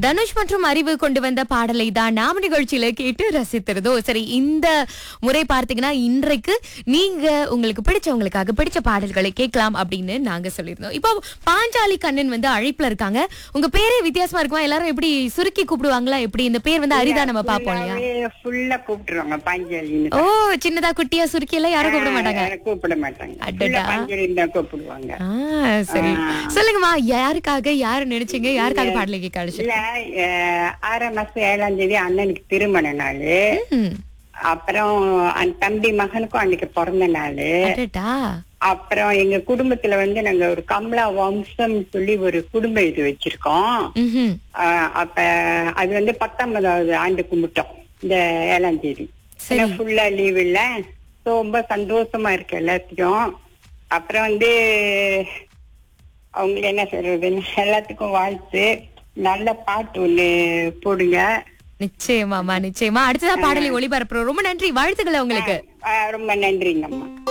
தனுஷ் மற்றும் அறிவு கொண்டு வந்த பாடலை தான் நாம நிகழ்ச்சியில கேட்டு ரசித்திருந்தோ சரி இந்த முறை பார்த்தீங்கன்னா இன்றைக்கு நீங்க உங்களுக்கு பிடிச்சவங்களுக்காக பிடிச்ச பாடல்களை கேட்கலாம் அப்படின்னு நாங்க சொல்லியிருந்தோம் இப்போ பாஞ்சாலி கண்ணன் வந்து அழைப்புல இருக்காங்க உங்க பேரே வித்தியாசமா இருக்குமா எல்லாரும் எப்படி சுருக்கி கூப்பிடுவாங்களா எப்படி இந்த பேர் வந்து அரிதா நம்ம பாப்போம் இல்லையா ஃபுல்லா கூப்பிட்டுருவாங்க பாஞ்சாலின்னு ஓ சின்னதா குட்டியா சுருக்கி எல்லாம் யாரும் கூப்பிட மாட்டாங்க ஆ, கூப்பிட மாட்டாங்க அடடா. Full ஆ பாஞ்சாலின்னு தான் கூப்பிடுவாங்க ஆ, சரி சொல்லுங்கம்மா யாருக்காக யாரு நினைச்சீங்க யாருக்காக பாடலை கேட்க அழைச்சு இல்ல அஹ், ஆறாம் மாசம் ஏழாம் தேதி அண்ணனுக்கு திருமண நாள் ம், அப்புறம் அந்த தம்பி மகனுக்கும் அன்னைக்கு பிறந்த நாள் அடடா அப்புறம் எங்க குடும்பத்துல வந்து நாங்க ஒரு கமலா வம்சம் சொல்லி ஒரு குடும்ப இது வச்சிருக்கோம் ம்ஹும். ஆஹ் அப்ப அது வந்து பத்தொன்பதாவது ஆண்டு கும்பிட்டோம் இந்த ஏழாம் தேதி சரி. ஃபுல்லா லீவ் இல்ல So, ரொம்ப சந்தோஷமா இருக்கு எல்லாத்துக்கும் அப்புறம் வந்து அவங்களுக்கு என்ன சொல்றது எல்லாத்துக்கும் வாழ்த்து நல்ல பாட்டு ஒண்ணு போடுங்க நிச்சயமாமா நிச்சயமா அடுத்ததா பாடலை ஒளிபரப்புறோம் ரொம்ப நன்றி வாழ்த்துக்களை உங்களுக்கு ஆஹ் ரொம்ப நன்றிங்கம்மா